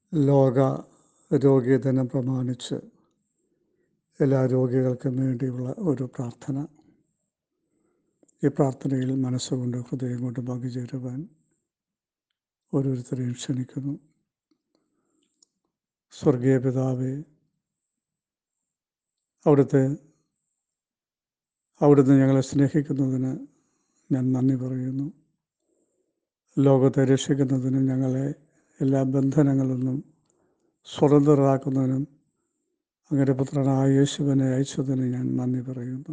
ലോക രോഗി ദിനം പ്രമാണിച്ച് എല്ലാ രോഗികൾക്കും വേണ്ടിയുള്ള ഒരു പ്രാർത്ഥന ഈ പ്രാർത്ഥനയിൽ മനസ്സുകൊണ്ട് ഹൃദയം കൊണ്ട് പങ്കുചേരുവാൻ ഓരോരുത്തരെയും ക്ഷണിക്കുന്നു സ്വർഗീയ പിതാവേ അവിടുത്തെ അവിടുന്ന് ഞങ്ങളെ സ്നേഹിക്കുന്നതിന് ഞാൻ നന്ദി പറയുന്നു ലോകത്തെ രക്ഷിക്കുന്നതിനും ഞങ്ങളെ എല്ലാ ബന്ധനങ്ങളിൽ നിന്നും സ്വതന്ത്രരാക്കുന്നതിനും അങ്ങനെ പുത്രനായ യേശുവിനെ അയച്ചതിന് ഞാൻ നന്ദി പറയുന്നു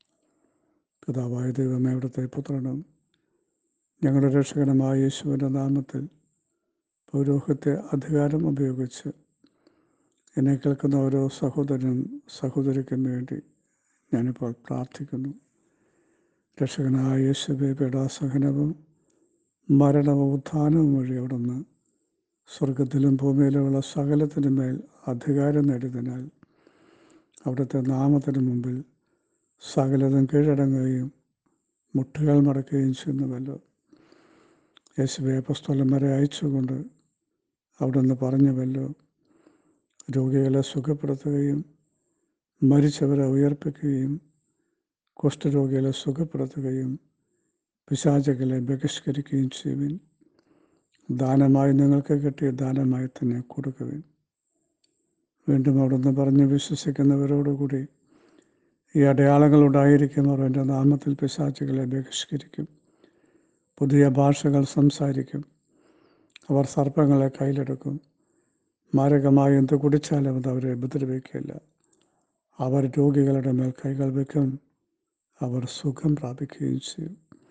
പിതാവായ ദൈവമേ അവിടുത്തെ പുത്രനും ഞങ്ങളുടെ രക്ഷകനമായ യേശുവിൻ്റെ നാമത്തിൽ പൗരോഹിത്യ അധികാരം ഉപയോഗിച്ച് എന്നെ കേൾക്കുന്ന ഓരോ സഹോദരനും സഹോദരിക്കും വേണ്ടി ഞാനിപ്പോൾ പ്രാർത്ഥിക്കുന്നു രക്ഷകനായ യേശുവെ പീഡാസഹനവും മരണവും ഉത്ഥാനവും വഴി അവിടുന്ന് സ്വർഗത്തിലും ഭൂമിയിലുമുള്ള സകലത്തിനും മേൽ അധികാരം നേടിയതിനാൽ അവിടുത്തെ നാമത്തിന് മുമ്പിൽ സകലതും കീഴടങ്ങുകയും മുട്ടുകൾ മടക്കുകയും ചെയ്യുന്നുവല്ലോ യേശുവെ പുസ്തകന്മാരെ അയച്ചുകൊണ്ട് അവിടുന്ന് പറഞ്ഞുവല്ലോ രോഗികളെ സുഖപ്പെടുത്തുകയും മരിച്ചവരെ ഉയർപ്പിക്കുകയും കുഷ്ഠരോഗികളെ സുഖപ്പെടുത്തുകയും പിശാചകളെ ബഹിഷ്കരിക്കുകയും ചെയ്യുവിൻ ദാനമായി നിങ്ങൾക്ക് കിട്ടിയ ദാനമായി തന്നെ കൊടുക്കുവിൻ വീണ്ടും അവിടുന്ന് പറഞ്ഞ് വിശ്വസിക്കുന്നവരോടുകൂടി ഈ അടയാളങ്ങൾ ഉണ്ടായിരിക്കും അവർ എൻ്റെ നാമത്തിൽ പിശാചുകളെ ബഹിഷ്കരിക്കും പുതിയ ഭാഷകൾ സംസാരിക്കും അവർ സർപ്പങ്ങളെ കയ്യിലെടുക്കും മാരകമായി എന്ത് കുടിച്ചാലും അത് അവരെ ഉപദ്രവിക്കില്ല അവർ രോഗികളുടെ മേൽ കൈകൾ വയ്ക്കും അവർ സുഖം പ്രാപിക്കുകയും ചെയ്യും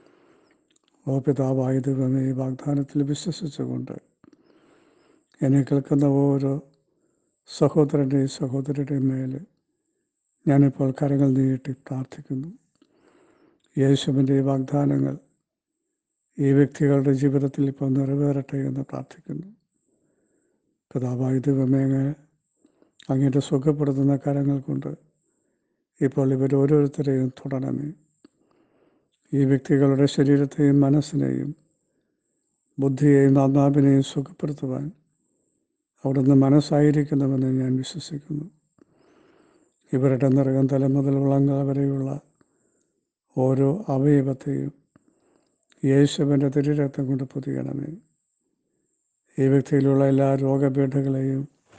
ഓ പിതാവായ ദൈവമേ ഈ വാഗ്ദാനത്തിൽ വിശ്വസിച്ചുകൊണ്ട് എന്നെ കേൾക്കുന്ന ഓരോ സഹോദരൻ്റെയും സഹോദരിയുടെയും മേൽ ഞാനിപ്പോൾ കരങ്ങൾ നീട്ടി പ്രാർത്ഥിക്കുന്നു യേശുവിൻ്റെ ഈ വാഗ്ദാനങ്ങൾ ഈ വ്യക്തികളുടെ ജീവിതത്തിൽ ഇപ്പോൾ നിറവേറട്ടെ എന്ന് പ്രാർത്ഥിക്കുന്നു പിതാവായ ദൈവമേ അങ്ങയുടെ സുഖപ്പെടുത്തുന്ന കരങ്ങൾ കൊണ്ട് ഇപ്പോൾ ഇവർ ഓരോരുത്തരെയും തുടരണമേ ഈ വ്യക്തികളുടെ ശരീരത്തെയും മനസ്സിനെയും ബുദ്ധിയെയും ആത്മാവിനെയും സുഖപ്പെടുത്തുവാൻ അവിടുന്ന് മനസ്സായിരിക്കുന്നുവെന്ന് ഞാൻ വിശ്വസിക്കുന്നു ഇവരുടെ നിറകം തല മുതൽ വിളങ്ങൾ വരെയുള്ള ഓരോ അവയവത്തെയും യേശുവിൻ്റെ തിരുരക്തം കൊണ്ട് പൊതിയണമേ ഈ വ്യക്തിയിലുള്ള എല്ലാ രോഗപീഠകളെയും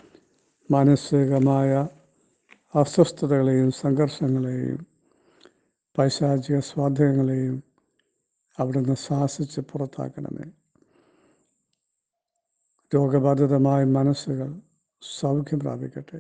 മാനസികമായ അസ്വസ്ഥതകളെയും സംഘർഷങ്ങളെയും പൈശാചിക സ്വാധീനങ്ങളെയും അവിടുന്ന് ശാസിച്ച് പുറത്താക്കണമേ രോഗബാധിതമായ മനസ്സുകൾ സൗഖ്യം പ്രാപിക്കട്ടെ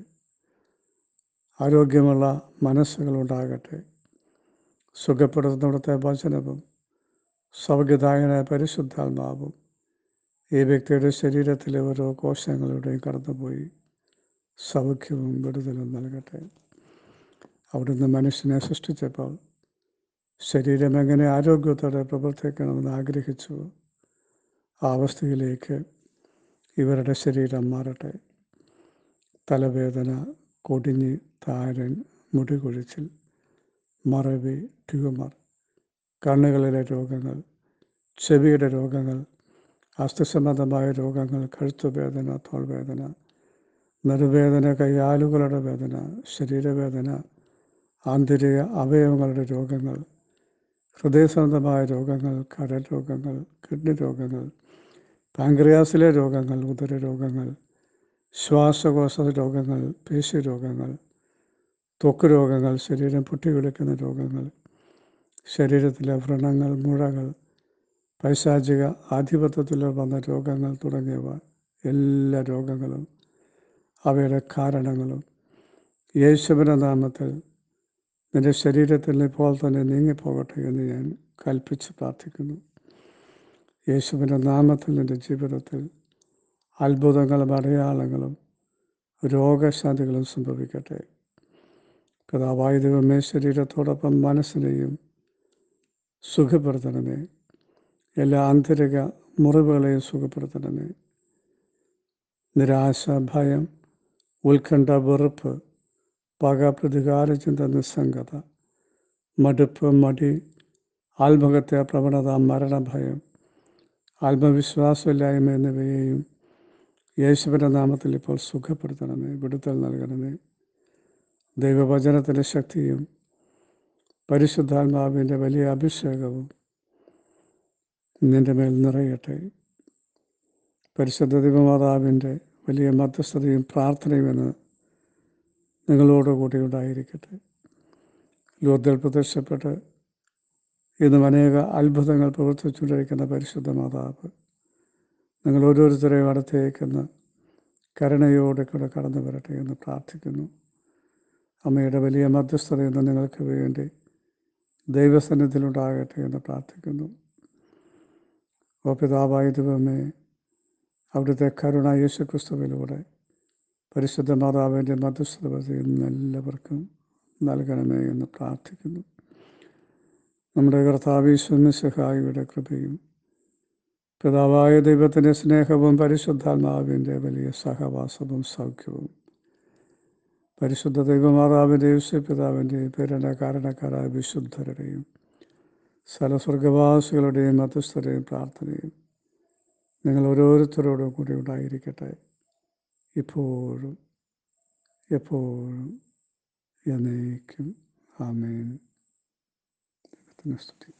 ആരോഗ്യമുള്ള മനസ്സുകൾ ഉണ്ടാകട്ടെ സുഖപ്പെടുത്തുന്നിടത്തെ വചനവും സൗഖ്യദായനായ പരിശുദ്ധാത്മാവും ഈ വ്യക്തിയുടെ ശരീരത്തിലെ ഓരോ കോശങ്ങളുടെയും കടന്നുപോയി സൗഖ്യവും വിടുതലും നൽകട്ടെ അവിടുന്ന് മനുഷ്യനെ സൃഷ്ടിച്ചപ്പോൾ ശരീരം എങ്ങനെ ആരോഗ്യത്തോടെ പ്രവർത്തിക്കണമെന്ന് ആഗ്രഹിച്ചു ആ അവസ്ഥയിലേക്ക് ഇവരുടെ ശരീരം മാറട്ടെ തലവേദന കൊടിഞ്ഞ് താരൻ മുടി കൊഴിച്ചിൽ മറവി ട്യൂമർ കണ്ണുകളിലെ രോഗങ്ങൾ ചെവിയുടെ രോഗങ്ങൾ അസ്ഥിസംബന്ധമായ രോഗങ്ങൾ കഴുത്തുവേദന തോൾവേദന നെറുവേദന കയ്യാലുകളുടെ വേദന ശരീരവേദന ആന്തരിക അവയവങ്ങളുടെ രോഗങ്ങൾ ഹൃദയസംബന്ധമായ രോഗങ്ങൾ കരൾ രോഗങ്ങൾ കിഡ്നി രോഗങ്ങൾ പാങ്ക്രിയാസിലെ രോഗങ്ങൾ ഉദര രോഗങ്ങൾ ശ്വാസകോശ രോഗങ്ങൾ പേശി രോഗങ്ങൾ ത്വക്ക് രോഗങ്ങൾ ശരീരം പൊട്ടിവിളിക്കുന്ന രോഗങ്ങൾ ശരീരത്തിലെ വ്രണങ്ങൾ മുഴകൾ പൈശാചിക ആധിപത്യത്തിൽ വന്ന രോഗങ്ങൾ തുടങ്ങിയവ എല്ലാ രോഗങ്ങളും അവയുടെ കാരണങ്ങളും യേശുവിൻ്റെ നാമത്തിൽ നിന്റെ ശരീരത്തിൽ ഇപ്പോൾ തന്നെ നീങ്ങിപ്പോകട്ടെ എന്ന് ഞാൻ കൽപ്പിച്ച് പ്രാർത്ഥിക്കുന്നു യേശുവിൻ്റെ നാമത്തിൽ നിൻ്റെ ജീവിതത്തിൽ അത്ഭുതങ്ങളും അടയാളങ്ങളും രോഗശാന്തികളും സംഭവിക്കട്ടെ പിതാവായ ദൈവമേ ശരീരത്തോടൊപ്പം മനസ്സിനെയും സുഖപ്പെടുത്തണമേ എല്ലാ ആന്തരിക മുറിവുകളെയും സുഖപ്പെടുത്തണമേ നിരാശ ഭയം ഉത്കണ്ഠ വെറുപ്പ് പക പ്രതികാര ചിന്ത നിസ്സംഗത മടുപ്പ് മടി ആത്മഹത്യ പ്രവണത മരണഭയം ആത്മവിശ്വാസമില്ലായ്മ എന്നിവയെയും യേശുവിൻ്റെ നാമത്തിൽ ഇപ്പോൾ സുഖപ്പെടുത്തണമേ വിടുതൽ നൽകണമേ ദൈവവചനത്തിൻ്റെ ശക്തിയും പരിശുദ്ധാത്മാവിൻ്റെ വലിയ അഭിഷേകവും നിൻ്റെ മേൽ നിറയട്ടെ പരിശുദ്ധ ദൈവമാതാവിൻ്റെ വലിയ മധ്യസ്ഥതയും പ്രാർത്ഥനയും എന്ന് നിങ്ങളോടുകൂടി ഉണ്ടായിരിക്കട്ടെ ലോകത്തിൽ പ്രത്യക്ഷപ്പെട്ട് ഇന്നും അനേക അത്ഭുതങ്ങൾ പ്രവർത്തിച്ചുകൊണ്ടിരിക്കുന്ന പരിശുദ്ധ മാതാവ് നിങ്ങൾ ഓരോരുത്തരെയും അടുത്തേക്കുന്ന കരുണയോടെ കൂടെ കടന്നു വരട്ടെ എന്ന് പ്രാർത്ഥിക്കുന്നു അമ്മയുടെ വലിയ മധ്യസ്ഥത എന്ന് നിങ്ങൾക്ക് വേണ്ടി ദൈവസന്നിധിയിലുണ്ടാകട്ടെ എന്ന് പ്രാർത്ഥിക്കുന്നു ഓ പിതാവായ ദൈവമേ അവിടുത്തെ കരുണ യേശുക്രിസ്തുവിലൂടെ പരിശുദ്ധ മാതാവിൻ്റെ മധ്യസ്ഥത ഇന്ന് എല്ലാവർക്കും നൽകണമേ എന്ന് പ്രാർത്ഥിക്കുന്നു നമ്മുടെ കർത്താവീശ്വമിശഹായിയുടെ കൃപയും പിതാവായ ദൈവത്തിൻ്റെ സ്നേഹവും പരിശുദ്ധാത്മാവിൻ്റെ വലിയ സഹവാസവും സൗഖ്യവും പരിശുദ്ധ ദൈവമാതാവിൻ്റെ യേശുപിതാവിൻ്റെയും പേരുടെ കാരണക്കാരായ വിശുദ്ധരുടെയും സ്ഥലസ്വർഗവാസികളുടെയും മധ്യസ്ഥരുടെയും പ്രാർത്ഥനയും നിങ്ങൾ ഓരോരുത്തരോടും കൂടി ഉണ്ടായിരിക്കട്ടെ ഇപ്പോഴും എപ്പോഴും എന്നേക്കും ആമേൻ ദൈവത്തിന് സ്തുതി